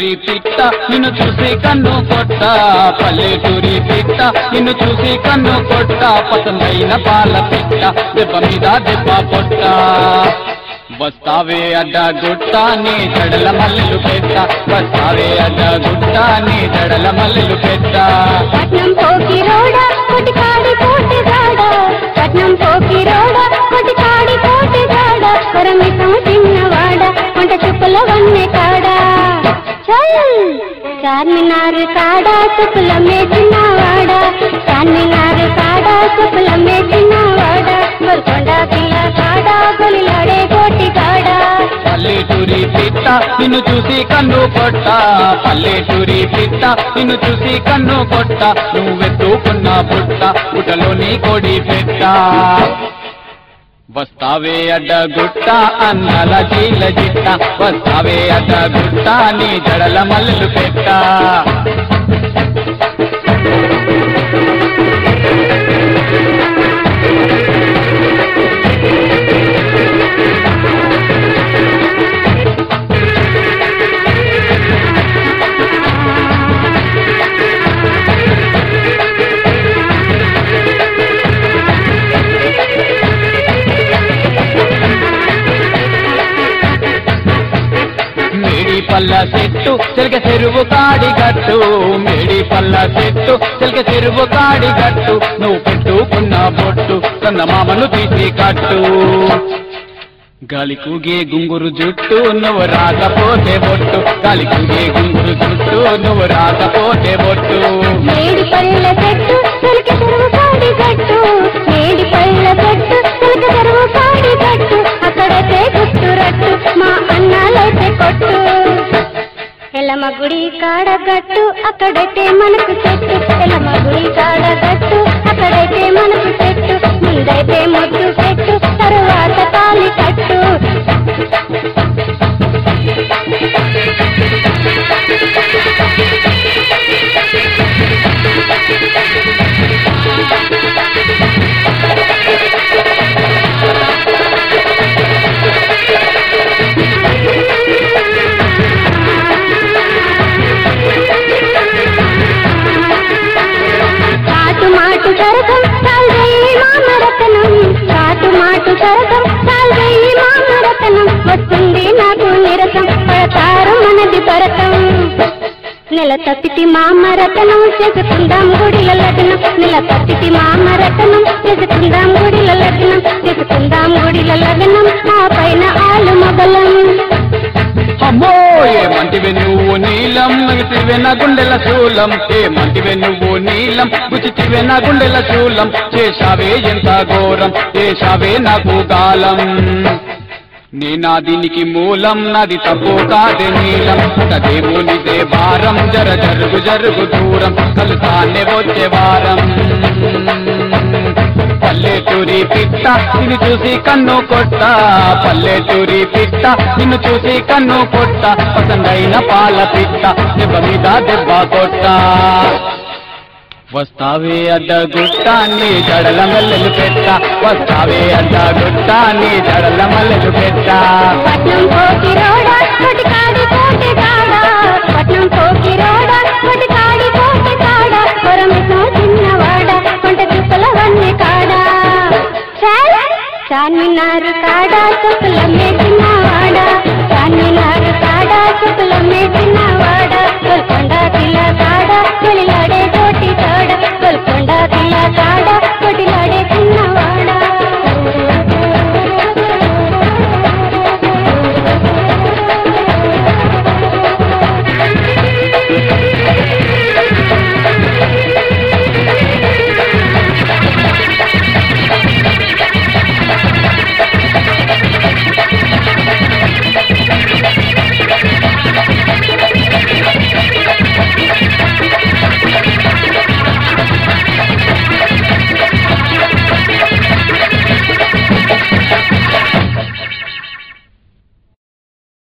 పల్లెటూరి పిట్ట నిన్ను చూసి కన్ను కొట్ట పల్లెటూరి పిట్ట నిన్ను చూసి కన్ను కొట్ట పసందైన పాల పిట్ట దెబ్బ మీద దెబ్బ పొట్ట వస్తావే అడ్డ గుట్ట నీ జడల మల్లెలు పెట్ట వస్తావే అడ్డ గుట్ట నీ జడల మల్లెలు పెట్ట పట్నం పోకి రోడ కొటికాడి కోటి గాడ పట్నం పోకి రోడ కొటికాడి కోటి గాడ కొరమిసం చిన్నవాడ వంట చుక్కల వన్నె కాడ చల్ చార్మినార్ కాడ చుక్కల మేచినవాడ చార్మినార్ కాడ చుక్కల మేచినవాడ గోల్కొండ పిల్ల కాడ గొలిలాడే కోటి కాడ పల్లెటూరి పిట్ట నిన్ను చూసి కన్ను కొట్ట పల్లెటూరి పిట్ట నిన్ను చూసి కన్ను కొట్ట నువ్వెత్తుకున్న బుట్ట బుట్టలోని కొడి పెట్ట వస్తావే అడ్డ గుట్ట అన్నల జీల జిట్ట వస్తావే అడ్డ గుట్ట నీ జడల మల్లెలు పెట్ట మేడి పల్ల చెట్టు చిలక చెరువు కాడి గట్టు మేడి పల్ల చెట్టు చిలక చెరువు కాడి గట్టు నువ్వు పెట్టుకున్న బొట్టు కన్న మామను తీసి కట్టు గాలి కూగే గుంగురు జుట్టు నువ్వు రాకపోతే బొట్టు గాలి కూగే గుంగురు జుట్టు నువ్వు రాకపోతే బొట్టు మేడి పళ్ళ చెట్టు చిలక చెరువు కాడి గట్టు మేడి పళ్ళ చెట్టు చిలక చెరువు కాడి గట్టు అక్కడైతే గుట్టు రట్టు మా అన్నాలైతే కొట్టు ఎలమ గుడి కాడ గట్టు అక్కడైతే మనకు చెట్టు ఎలమ గుడి కాడ గట్టు అక్కడైతే మనకు చెట్టు ముందైతే ముద్దు పెట్టు తరువాత తాలి కట్టు కాటు మాటు సరసం సాల్వేయి మామరతనం కాటు మాటు సరసం సాల్వేయి మామరతనం వస్తుంది నాకు నిరసం పడతారు మనది భరతం నెల తప్పితి మామరతనం చేసుకుందాం గుడిల లగ్నం నెల తప్పితి మామరతనం చేసుకుందాం గుడిల లగ్నం చేసుకుందాం గుడిల లగ్నం ఆ పైన ఆలు మొగలం అమ్మో ఏమంటివే నువ్వు నీలం నగితివే నా గుండెల శూలం ఏమంటివే నువ్వు నీలం గుచితివే నా గుండెల శూలం చేశావే ఎంత ఘోరం చేశావే నాకు గాలం నీ నా దీనికి మూలం నాది తప్పు కాదే నీలం కదేమునిదే భారం జర జరుగు జరుగు దూరం కలుతానే వచ్చే వారం పల్లెటూరి పిట్ట నిన్ను చూసి కన్ను కొట్ట పల్లెటూరి పిట్ట నిన్ను చూసి కన్ను కొట్ట పసందైన పాల పిట్ట దెబ్బ మీద దెబ్బ కొట్ట వస్తావే అడ్డ గుట్ట నీ జడల మల్లెలు పెట్ట వస్తావే అడ్డ గుట్ట నీ జడల మల్లెలు పెట్ట పట్నం పోకి రోడ కొటికాడి కోటి కాడ పట్నం పోకి రోడ కొటికాడి కోటి కాడ కొరమితో చిన్నవాడ కొంట చుక్కల వన్నె కాడ చాల్ చార్మినారు కాడ చుక్కల మేచినవాడ చార్మినారు కాడ చుక్కల మేచినవాడ గోల్కొండ కిల కాడ కొలిలాడే కోటి కాడ గోల్కొండ కిల కాడ కొటిలాడే చిన్న